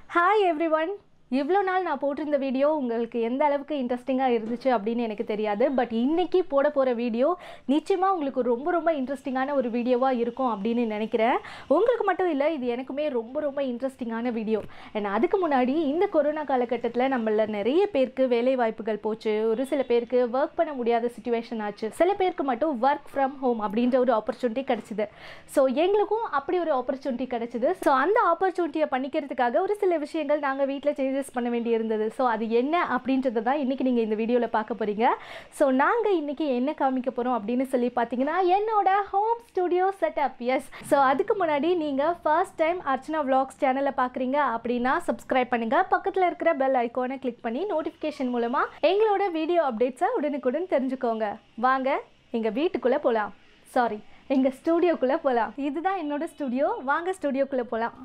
hi every one இவ்வளோ நாள் நான் போட்டிருந்த வீடியோ உங்களுக்கு எந்த அளவுக்கு இன்ட்ரெஸ்டிங்காக இருந்துச்சு அப்படின்னு எனக்கு தெரியாது பட் இன்னைக்கு போட போகிற வீடியோ நிச்சயமாக உங்களுக்கு ரொம்ப ரொம்ப இன்ட்ரெஸ்டிங்கான ஒரு வீடியோவாக இருக்கும் அப்படின்னு நினைக்கிறேன் உங்களுக்கு மட்டும் இல்லை இது எனக்குமே ரொம்ப ரொம்ப இன்ட்ரெஸ்டிங்கான வீடியோ அண்ட் அதுக்கு முன்னாடி இந்த கொரோனா காலகட்டத்தில் நம்மள நிறைய பேருக்கு வேலை வாய்ப்புகள் போச்சு ஒரு சில பேருக்கு ஒர்க் பண்ண முடியாத சுச்சுவேஷன் ஆச்சு சில பேருக்கு மட்டும் ஒர்க் ஃப்ரம் ஹோம் அப்படின்ற ஒரு ஆப்பர்ச்சுனிட்டி கிடச்சிது ஸோ எங்களுக்கும் அப்படி ஒரு ஆப்பர்ச்சுனிட்டி கிடச்சிது ஸோ அந்த ஆப்பர்ச்சுனிட்டியை பண்ணிக்கிறதுக்காக ஒரு சில விஷயங்கள் நாங்கள் வீட்டில் சேஞ்சஸ் பண்ண வேண்டி இருந்தது ஸோ அது என்ன அப்படின்றத தான் இன்றைக்கி நீங்கள் இந்த வீடியோவில் பார்க்க போகிறீங்க ஸோ நாங்கள் இன்றைக்கி என்ன காமிக்க போகிறோம் அப்படின்னு சொல்லி பார்த்தீங்கன்னா என்னோட home studio setup yes so அதுக்கு முன்னாடி நீங்கள் ஃபர்ஸ்ட் டைம் அர்ச்சனா vlogs சேனலை பார்க்குறீங்க அப்படின்னா சப்ஸ்கிரைப் பண்ணுங்கள் பக்கத்தில் இருக்கிற பெல் ஐக்கானை கிளிக் பண்ணி நோட்டிஃபிகேஷன் மூலமாக எங்களோட வீடியோ அப்டேட்ஸை உடனுக்குடன் தெரிஞ்சுக்கோங்க வாங்க எங்கள் வீட்டுக்குள்ளே போகலாம் சாரி எங்கள் ஸ்டூடியோக்குள்ளே போகலாம் இதுதான் என்னோட ஸ்டுடியோ வாங்க ஸ்டுடியோக்குள்ளே போகலாம்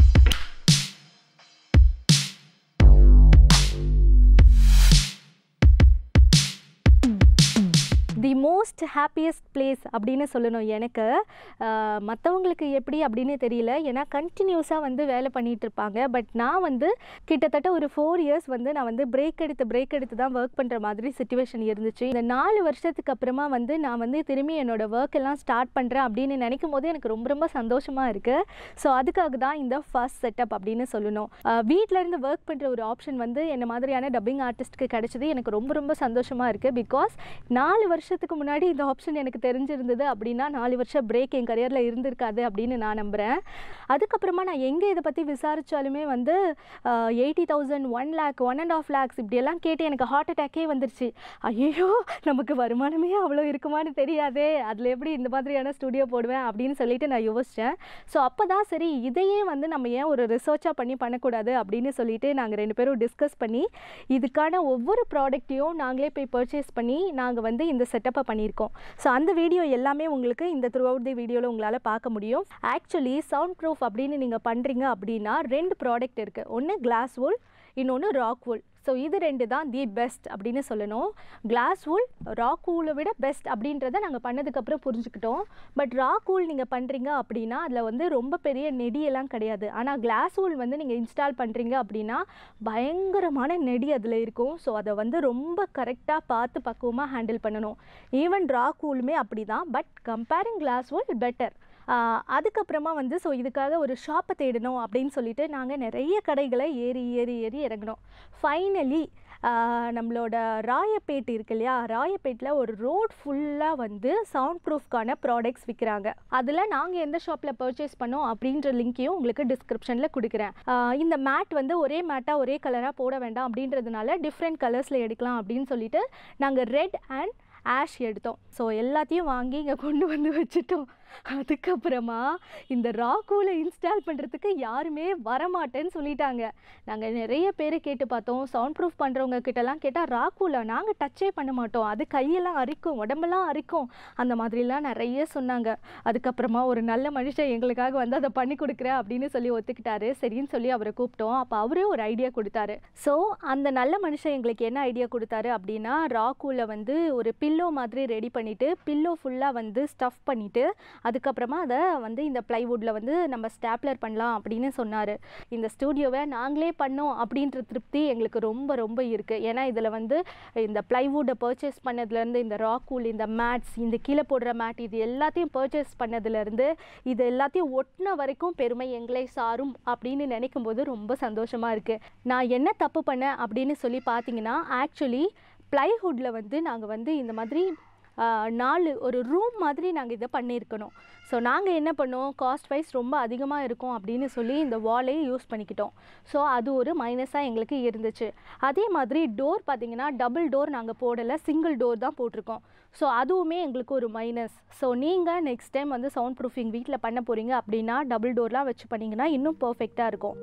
தி மோஸ்ட் ஹாப்பியஸ்ட் பிளேஸ் அப்படின்னு சொல்லணும் எனக்கு மற்றவங்களுக்கு எப்படி அப்படின்னு தெரியல ஏன்னா கண்டினியூஸாக வந்து வேலை பண்ணிகிட்டு இருப்பாங்க பட் நான் வந்து கிட்டத்தட்ட ஒரு ஃபோர் இயர்ஸ் வந்து நான் வந்து பிரேக் எடுத்து பிரேக் எடுத்து தான் ஒர்க் பண்ணுற மாதிரி சுச்சுவேஷன் இருந்துச்சு இந்த நாலு வருஷத்துக்கு அப்புறமா வந்து நான் வந்து திரும்பி என்னோட ஒர்க் எல்லாம் ஸ்டார்ட் பண்ணுறேன் அப்படின்னு நினைக்கும் போது எனக்கு ரொம்ப ரொம்ப சந்தோஷமாக இருக்குது ஸோ அதுக்காக தான் இந்த ஃபர்ஸ்ட் செட்டப் அப்படின்னு சொல்லணும் வீட்டில் இருந்து ஒர்க் பண்ணுற ஒரு ஆப்ஷன் வந்து என்ன மாதிரியான டப்பிங் ஆர்டிஸ்ட்க்கு கிடைச்சது எனக்கு ரொம்ப ரொம்ப சந்தோஷமாக இருக்குது பிகாஸ் நாலு வருஷத்துக்கு முன்னாடி இந்த ஆப்ஷன் எனக்கு தெரிஞ்சிருந்தது அப்படின்னா நாலு வருஷம் பிரேக் என் கரியரில் இருந்திருக்காது அப்படின்னு நான் நம்புகிறேன் அதுக்கப்புறமா நான் எங்கே இதை பற்றி விசாரித்தாலுமே வந்து eighty thousand one lakh one and half lakhs இப்படியெல்லாம் கேட்டு எனக்கு ஹார்ட் அட்டாக்கே வந்துருச்சு ஐயோ நமக்கு வருமானமே அவ்வளோ இருக்குமான்னு தெரியாதே அதில் எப்படி இந்த மாதிரியான ஸ்டுடியோ போடுவேன் அப்படின்னு சொல்லிட்டு நான் யோசித்தேன் ஸோ அப்போ தான் சரி இதையே வந்து நம்ம ஏன் ஒரு ரிசர்ச்சாக பண்ணி பண்ணக்கூடாது அப்படின்னு சொல்லிட்டு நாங்கள் ரெண்டு பேரும் டிஸ்கஸ் பண்ணி இதுக்கான ஒவ்வொரு ப்ராடக்ட்டையும் நாங்களே போய் பர்ச்சேஸ் பண்ணி நாங்கள் வந்து இந்த செட்டப்பை பண்ணியிருக்கோம் ஸோ அந்த வீடியோ எல்லாமே உங்களுக்கு இந்த த்ரூ அவுட் தி வீடியோவில் உங்களால் பார்க்க முடியும் ஆக்சுவலி சவுண்ட் ப்ரூஃப் அப்படின்னு நீங்கள் பண்ணுறீங்க அப்படின்னா ரெண்டு ப்ராடக்ட் இருக்குது ஒன்று கிளாஸ் wool இன்னொன்று ராக் wool ஸோ இது ரெண்டு தான் தி பெஸ்ட் அப்படின்னு சொல்லணும் கிளாஸ் wool ராக் wool-அ விட பெஸ்ட் அப்படின்றத நாங்கள் பண்ணதுக்கப்புறம் புரிஞ்சுக்கிட்டோம் பட் ராக் wool நீங்கள் பண்ணுறீங்க அப்படின்னா அதில் வந்து ரொம்ப பெரிய நெடியெல்லாம் கிடையாது ஆனால் கிளாஸ் wool வந்து நீங்கள் இன்ஸ்டால் பண்ணுறீங்க அப்படின்னா பயங்கரமான நெடி அதில் இருக்கும் ஸோ அதை வந்து ரொம்ப கரெக்டாக பார்த்து பக்குவமாக ஹேண்டில் பண்ணணும் ஈவன் ராக் wool-மே அப்படி தான் but comparing glass wool better அதுக்கப்புறமா வந்து ஸோ இதுக்காக ஒரு ஷாப்பை தேடணும் அப்படின்னு சொல்லிட்டு நாங்கள் நிறைய கடைகளை ஏறி ஏறி ஏறி இறங்கினோம் ஃபைனலி நம்மளோட ராயப்பேட் இருக்கு இல்லையா ராயப்பேட்டில் ஒரு ரோட் ஃபுல்லாக வந்து சவுண்ட் ப்ரூஃப்கான ப்ராடக்ட்ஸ் விற்கிறாங்க அதில் நாங்கள் எந்த ஷாப்பில் பர்ச்சேஸ் பண்ணோம் அப்படின்ற லிங்க்கையும் உங்களுக்கு டிஸ்கிரிப்ஷனில் கொடுக்குறேன் ஆஹ் இந்த மேட் வந்து ஒரே மேட்டாக ஒரே கலராக போட வேண்டாம் அப்படின்றதுனால டிஃப்ரெண்ட் கலர்ஸில் எடுக்கலாம் அப்படின்னு சொல்லிட்டு நாங்கள் ரெட் அண்ட் ஆஷ் எடுத்தோம் ஸோ எல்லாத்தையும் வாங்கி இங்கே கொண்டு வந்து வச்சுட்டோம் அதுக்கப்புறமா இந்த ராக்கூவில் இன்ஸ்டால் பண்ணுறதுக்கு யாருமே வரமாட்டேன்னு சொல்லிட்டாங்க நாங்கள் நிறைய பேர் கேட்டு பார்த்தோம் சவுண்ட் ப்ரூஃப் பண்ணுறவங்க கிட்டலாம் கேட்டால் ராக்கூவில் நாங்கள் டச்சே பண்ண மாட்டோம் அது கையெல்லாம் அரிக்கும் உடம்பெல்லாம் அரிக்கும் அந்த மாதிரிலாம் நிறைய சொன்னாங்க அதுக்கப்புறமா ஒரு நல்ல மனுஷன் எங்களுக்காக வந்து அதை பண்ணி கொடுக்குறேன் அப்படின்னு சொல்லி ஒத்துக்கிட்டாரு சரின்னு சொல்லி அவரை கூப்பிட்டோம் அப்போ அவரே ஒரு ஐடியா கொடுத்தாரு ஸோ அந்த நல்ல மனுஷன் எங்களுக்கு என்ன ஐடியா கொடுத்தாரு அப்படின்னா ராக்கூவில் வந்து ஒரு பில்லோ மாதிரி ரெடி பண்ணிவிட்டு பில்லோ ஃபுல்லாக வந்து ஸ்டஃப் பண்ணிவிட்டு அதுக்கப்புறமா அதை வந்து இந்த ப்ளைவுட்டில் வந்து நம்ம ஸ்டாப்லர் பண்ணலாம் அப்படின்னு சொன்னார் இந்த ஸ்டூடியோவை நாங்களே பண்ணோம் அப்படின்ற திருப்தி எங்களுக்கு ரொம்ப ரொம்ப இருக்குது ஏன்னா இதில் வந்து இந்த ப்ளைவுட்டை பர்ச்சேஸ் பண்ணதுலேருந்து இந்த ராக்கூல் இந்த மேட்ஸ் இந்த கீழே போடுற மேட் இது எல்லாத்தையும் பர்ச்சேஸ் பண்ணதுலேருந்து இது எல்லாத்தையும் ஒட்டின வரைக்கும் பெருமை எங்களை சாரும் அப்படின்னு நினைக்கும் போது ரொம்ப சந்தோஷமாக இருக்குது நான் என்ன தப்பு பண்ணேன் அப்படின்னு சொல்லி பார்த்தீங்கன்னா ஆக்சுவலி ப்ளைவுட்டில் வந்து நாங்கள் வந்து இந்த மாதிரி ஆஹ், நாலு ஒரு ரூம் மாதிரி நாங்கள் இதை பண்ணியிருக்கணும் ஸோ நாங்கள் என்ன பண்ணோம் காஸ்ட் வைஸ் ரொம்ப அதிகமாக இருக்கும் அப்படின்னு சொல்லி இந்த வாலே யூஸ் பண்ணிக்கிட்டோம் ஸோ அது ஒரு மைனஸாக எங்களுக்கு இருந்துச்சு அதே மாதிரி டோர் பார்த்தீங்கன்னா டபுள் டோர் நாங்கள் போடலை சிங்கிள் டோர் தான் போட்டிருக்கோம் ஸோ அதுவுமே எங்களுக்கு ஒரு மைனஸ் ஸோ நீங்கள் நெக்ஸ்ட் டைம் வந்து சவுண்ட் ப்ரூஃபிங் வீட்டில் பண்ண போகிறீங்க அப்படின்னா டபுள் டோர்லாம் வச்சு பண்ணிங்கன்னா இன்னும் பர்ஃபெக்டாக இருக்கும்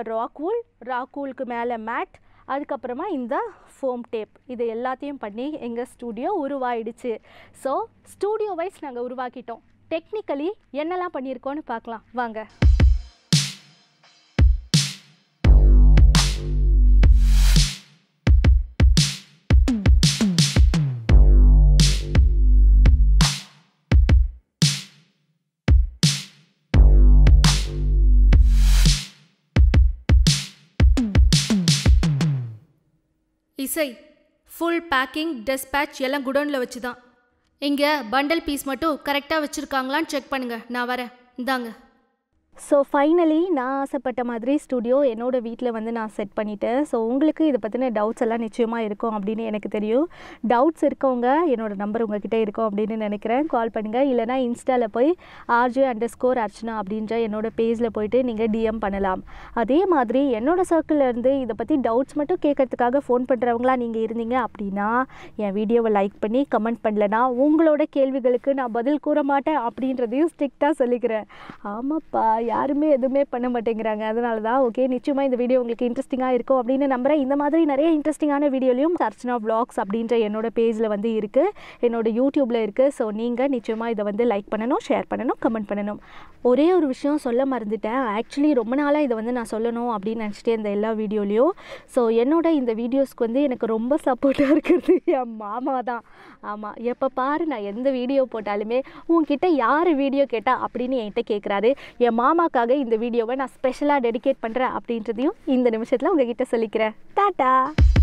ராக்கூல் ராக்கூலுக்கு மேலே மேட் அதுக்கப்புறமா இந்த ஃபோம் டேப் இது எல்லாத்தையும் பண்ணி எங்கள் ஸ்டூடியோ உருவாயிடுச்சு ஸோ ஸ்டூடியோ வைஸ் நாங்கள் உருவாக்கிட்டோம் டெக்னிக்கலி என்னெல்லாம் பண்ணியிருக்கோன்னு பார்க்கலாம் வாங்க இசை ஃபுல் பேக்கிங் டெஸ்பேட்ச் எல்லாம் குடோனில் வச்சு தான் இங்கே பண்டல் பீஸ் மட்டும் கரெக்டாக வச்சுருக்காங்களான்னு செக் பண்ணுங்கள் நான் வரேன் இந்தாங்க ஸோ ஃபைனலி நான் ஆசைப்பட்ட மாதிரி ஸ்டுடியோ என்னோட வீட்டில் வந்து நான் செட் பண்ணிட்டேன் ஸோ உங்களுக்கு இதை பற்றின டவுட்ஸ் எல்லாம் நிச்சயமாக இருக்கும் அப்படின்னு எனக்கு தெரியும் டவுட்ஸ் இருக்கவங்க என்னோட நம்பர் உங்ககிட்ட இருக்கும் அப்படின்னு நினைக்கிறேன் கால் பண்ணுங்கள் இல்லைனா இன்ஸ்டாவில் போய் ஆர்ஜே அண்டர் ஸ்கோர் அர்ச்சனா அப்படின்ற என்னோட பேஜில் போயிட்டு நீங்கள் டிஎம் பண்ணலாம் அதே மாதிரி என்னோட சர்க்கிளில் இருந்து இதை பற்றி டவுட்ஸ் மட்டும் கேட்கறதுக்காக ஃபோன் பண்ணுறவங்களா நீங்கள் இருந்தீங்க அப்படின்னா என் வீடியோவை லைக் பண்ணி கமெண்ட் பண்ணலனா உங்களோட கேள்விகளுக்கு நான் பதில் கூற மாட்டேன் அப்படின்றதையும் ஸ்ட்ரிக்டாக சொல்லிக்கிறேன் ஆமாப்பா யாருமே எதுவுமே பண்ண மாட்டேங்கிறாங்க அதனால தான் ஓகே நிச்சயமாக இந்த வீடியோ உங்களுக்கு இன்ட்ரெஸ்டிங்காக இருக்கும் அப்படின்னு நம்புகிறேன் இந்த மாதிரி நிறைய இன்ட்ரெஸ்டிங்கான வீடியோலையும் அர்ச்சனா vlogs அப்படின்ற என்னோட பேஜில் வந்து இருக்குது என்னோட யூடியூப்பில் இருக்குது ஸோ நீங்கள் நிச்சயமாக இதை வந்து லைக் பண்ணணும் ஷேர் பண்ணணும் கமெண்ட் பண்ணணும் ஒரே ஒரு விஷயம் சொல்ல மறந்துட்டேன் ஆக்சுவலி ரொம்ப நாளாக இதை வந்து நான் சொல்லணும் அப்படின்னு நினச்சிட்டே இந்த எல்லா வீடியோலையும் ஸோ என்னோட இந்த வீடியோஸ்க்கு வந்து எனக்கு ரொம்ப சப்போர்ட்டாக இருக்கிறது என் மாமா தான் ஆமாம் எப்போ பாரு நான் எந்த வீடியோ போட்டாலுமே உன்கிட்ட யார் வீடியோ கேட்டா அப்படின்னு என்கிட்ட கேட்குறாரு என் மாமாக்காக இந்த வீடியோவை நான் ஸ்பெஷலாக டெடிகேட் பண்ணுறேன் அப்படின்றதையும் இந்த நிமிஷத்தில் உங்ககிட்ட சொல்லிக்கிறேன் டாட்டா